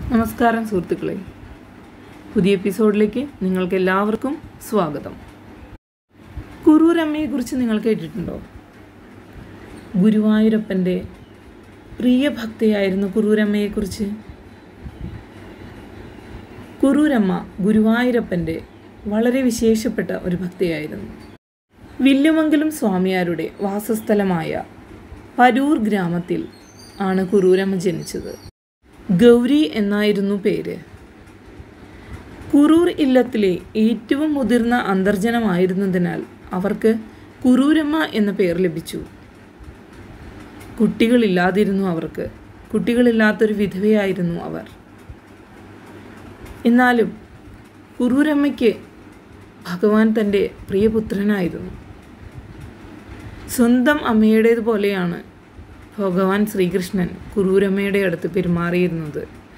നമസ്കാരം സുഹൃത്തുക്കളെ പുതിയ എപ്പിസോഡിലേക്ക് നിങ്ങൾക്ക് എല്ലാവർക്കും സ്വാഗതം കുറൂരമ്മയെക്കുറിച്ച് നിങ്ങൾ കേട്ടിട്ടുണ്ടോ ഗുരുവായൂരപ്പൻ്റെ പ്രിയ ഭക്തയായിരുന്നു കുറൂരമ്മയെക്കുറിച്ച് കുറൂരമ്മ ഗുരുവായൂരപ്പൻ്റെ വളരെ വിശേഷപ്പെട്ട ഒരു ഭക്തയായിരുന്നു വില്ലുമംഗലം സ്വാമിയാരുടെ വാസസ്ഥലമായ പരൂർ ഗ്രാമത്തിൽ ആണ് കുറൂരമ്മ ജനിച്ചത് ഗൗരി എന്നായിരുന്നു പേര് കുറൂർ ഇല്ലത്തിലെ ഏറ്റവും മുതിർന്ന അന്തർജനമായിരുന്നതിനാൽ അവർക്ക് കുറൂരമ്മ എന്ന പേർ ലഭിച്ചു കുട്ടികളില്ലാതിരുന്നു അവർക്ക് കുട്ടികളില്ലാത്തൊരു വിധവയായിരുന്നു അവർ എന്നാലും കുറൂരമ്മയ്ക്ക് ഭഗവാൻ തൻ്റെ പ്രിയപുത്രനായിരുന്നു സ്വന്തം അമ്മയുടേതുപോലെയാണ് ഭഗവാൻ ശ്രീകൃഷ്ണൻ കുറൂരമ്മയുടെ അടുത്ത് പെരുമാറിയിരുന്നത്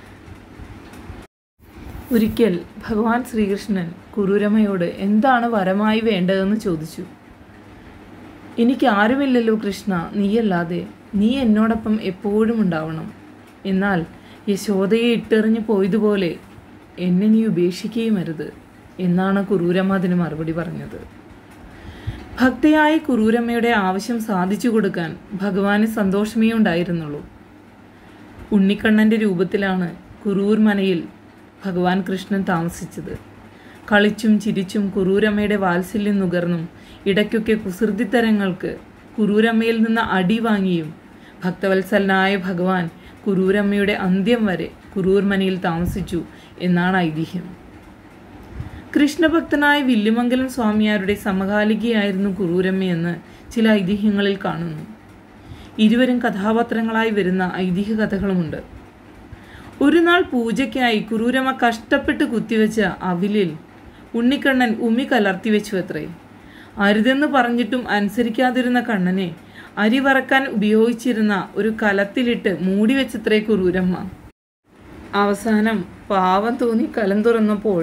ഒരിക്കൽ ഭഗവാൻ ശ്രീകൃഷ്ണൻ കുറൂരമ്മയോട് എന്താണ് വരമായി വേണ്ടതെന്ന് ചോദിച്ചു എനിക്ക് ആരുമില്ലല്ലോ കൃഷ്ണ നീയല്ലാതെ നീ എന്നോടൊപ്പം എപ്പോഴും ഉണ്ടാവണം എന്നാൽ യശോദയെ ഇട്ടെറിഞ്ഞു പോയതുപോലെ എന്നെ നീ ഉപേക്ഷിക്കുകയും അരുത് എന്നാണ് കുറൂരമ്മ അതിന് മറുപടി പറഞ്ഞത് ഭക്തയായ കുറൂരമ്മയുടെ ആവശ്യം സാധിച്ചു കൊടുക്കാൻ ഭഗവാന് സന്തോഷമേ ഉണ്ടായിരുന്നുള്ളൂ ഉണ്ണിക്കണ്ണൻ്റെ രൂപത്തിലാണ് കുറൂർ മനയിൽ ഭഗവാൻ കൃഷ്ണൻ താമസിച്ചത് കളിച്ചും ചിരിച്ചും കുറൂരമ്മയുടെ വാത്സല്യം നുകർന്നും ഇടയ്ക്കൊക്കെ കുസൃതിത്തരങ്ങൾക്ക് കുറൂരമ്മയിൽ നിന്ന് അടി വാങ്ങിയും ഭക്തവത്സലനായ ഭഗവാൻ കുറൂരമ്മയുടെ അന്ത്യം വരെ കുറൂർ മനയിൽ താമസിച്ചു എന്നാണ് ഐതിഹ്യം കൃഷ്ണഭക്തനായ വില്ലുമംഗലം സ്വാമിയാരുടെ സമകാലികയായിരുന്നു കുറൂരമ്മയെന്ന് ചില ഐതിഹ്യങ്ങളിൽ കാണുന്നു ഇരുവരും കഥാപാത്രങ്ങളായി വരുന്ന ഐതിഹ്യ കഥകളുമുണ്ട് ഒരു നാൾ പൂജയ്ക്കായി കുറൂരമ്മ കഷ്ടപ്പെട്ട് കുത്തിവെച്ച അവിലിൽ ഉണ്ണിക്കണ്ണൻ ഉമി കലർത്തി വെച്ചു അത്രേ അരുതെന്ന് പറഞ്ഞിട്ടും അനുസരിക്കാതിരുന്ന കണ്ണനെ അരി വറക്കാൻ ഉപയോഗിച്ചിരുന്ന ഒരു കലത്തിലിട്ട് മൂടി വെച്ചത്രേ കുറൂരമ്മ അവസാനം പാവം തോന്നി കലം തുറന്നപ്പോൾ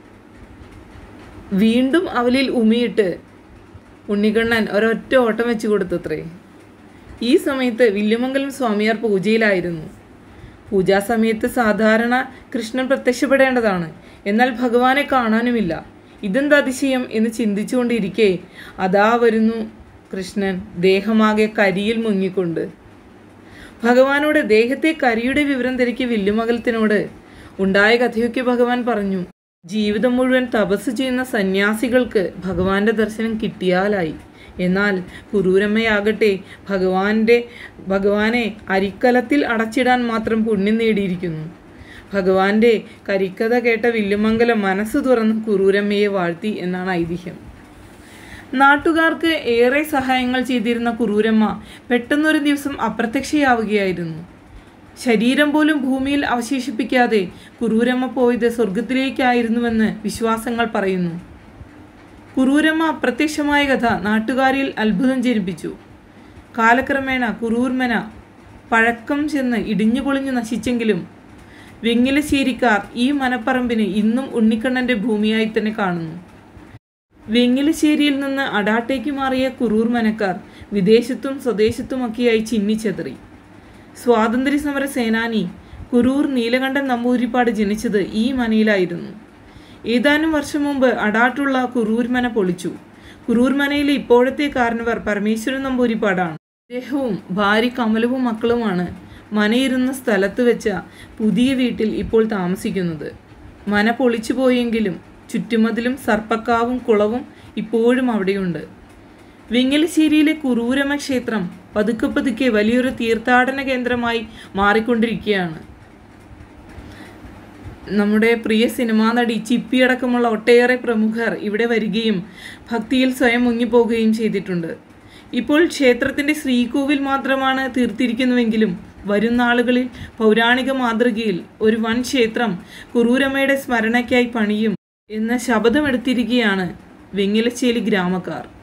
വീണ്ടും അവലിൽ ഉമിയിട്ട് ഉണ്ണിക്കണ്ണൻ ഒരൊറ്റ ഓട്ടം വെച്ച് കൊടുത്തത്രേ ഈ സമയത്ത് വില്ലുമംഗലം സ്വാമിയാർ പൂജയിലായിരുന്നു പൂജാസമയത്ത് സാധാരണ കൃഷ്ണൻ പ്രത്യക്ഷപ്പെടേണ്ടതാണ് എന്നാൽ ഭഗവാനെ കാണാനുമില്ല ഇതെന്ത് അതിശയം എന്ന് ചിന്തിച്ചുകൊണ്ടിരിക്കെ അതാ വരുന്നു കൃഷ്ണൻ ദേഹമാകെ കരിയിൽ മുങ്ങിക്കൊണ്ട് ഭഗവാനോട് ദേഹത്തെ കരിയുടെ വിവരം തിരക്കി വില്ലുമകലത്തിനോട് ഉണ്ടായ കഥയൊക്കെ ഭഗവാൻ പറഞ്ഞു ജീവിതം മുഴുവൻ തപസ് ചെയ്യുന്ന സന്യാസികൾക്ക് ഭഗവാന്റെ ദർശനം കിട്ടിയാലായി എന്നാൽ കുറൂരമ്മയാകട്ടെ ഭഗവാന്റെ ഭഗവാനെ അരിക്കലത്തിൽ അടച്ചിടാൻ മാത്രം പുണ്യം നേടിയിരിക്കുന്നു ഭഗവാന്റെ കരിക്കഥ കേട്ട വില്ലുമംഗലം മനസ്സ് തുറന്ന് കുറൂരമ്മയെ വാഴ്ത്തി എന്നാണ് ഐതിഹ്യം നാട്ടുകാർക്ക് ഏറെ സഹായങ്ങൾ ചെയ്തിരുന്ന കുറൂരമ്മ പെട്ടെന്നൊരു ദിവസം അപ്രത്യക്ഷയാവുകയായിരുന്നു ശരീരം പോലും ഭൂമിയിൽ അവശേഷിപ്പിക്കാതെ കുറൂരമ്മ പോയത് സ്വർഗത്തിലേക്കായിരുന്നുവെന്ന് വിശ്വാസങ്ങൾ പറയുന്നു കുറൂരമ്മ അപ്രത്യക്ഷമായ കഥ നാട്ടുകാരിൽ അത്ഭുതം ജനിപ്പിച്ചു കാലക്രമേണ കുറൂർമന പഴക്കം ചെന്ന് ഇടിഞ്ഞു പൊളിഞ്ഞു നശിച്ചെങ്കിലും വെങ്ങിലശ്ശേരിക്കാർ ഈ മനപ്പറമ്പിന് ഇന്നും ഉണ്ണിക്കണ്ണന്റെ ഭൂമിയായി തന്നെ കാണുന്നു വെങ്ങിലശ്ശേരിയിൽ നിന്ന് അടാട്ടേക്ക് മാറിയ കുറൂർ മനക്കാർ വിദേശത്തും സ്വദേശത്തുമൊക്കെയായി ചിന്നിച്ചെതറി സ്വാതന്ത്ര്യ സമര സേനാനി കുറൂർ നീലകണ്ഠൻ നമ്പൂതിരിപ്പാട് ജനിച്ചത് ഈ മനയിലായിരുന്നു ഏതാനും വർഷം മുമ്പ് അടാട്ടുള്ള കുറൂർ മന പൊളിച്ചു കുറൂർ മനയിലെ ഇപ്പോഴത്തെ കാരണവർ പരമേശ്വരൻ നമ്പൂരിപ്പാടാണ് അദ്ദേഹവും ഭാര്യ കമലവും മക്കളുമാണ് മനയിരുന്ന സ്ഥലത്ത് വെച്ച പുതിയ വീട്ടിൽ ഇപ്പോൾ താമസിക്കുന്നത് മന പൊളിച്ചു പോയെങ്കിലും ചുറ്റുമതിലും സർപ്പക്കാവും കുളവും ഇപ്പോഴും അവിടെയുണ്ട് വെങ്ങലശ്ശേരിയിലെ കുറൂരമ ക്ഷേത്രം പതുക്കെ പതുക്കെ വലിയൊരു തീർത്ഥാടന കേന്ദ്രമായി മാറിക്കൊണ്ടിരിക്കുകയാണ് നമ്മുടെ പ്രിയ സിനിമാ നടി ചിപ്പി അടക്കമുള്ള ഒട്ടേറെ പ്രമുഖർ ഇവിടെ വരികയും ഭക്തിയിൽ സ്വയം മുങ്ങിപ്പോകുകയും ചെയ്തിട്ടുണ്ട് ഇപ്പോൾ ക്ഷേത്രത്തിൻ്റെ ശ്രീകോവിൽ മാത്രമാണ് തീർത്തിരിക്കുന്നുവെങ്കിലും വരും നാളുകളിൽ പൗരാണിക മാതൃകയിൽ ഒരു വൻ ക്ഷേത്രം കുറൂരമ്മയുടെ സ്മരണയ്ക്കായി പണിയും എന്ന ശപഥമെടുത്തിരിക്കുകയാണ് വെങ്ങിലശ്ശേരി ഗ്രാമക്കാർ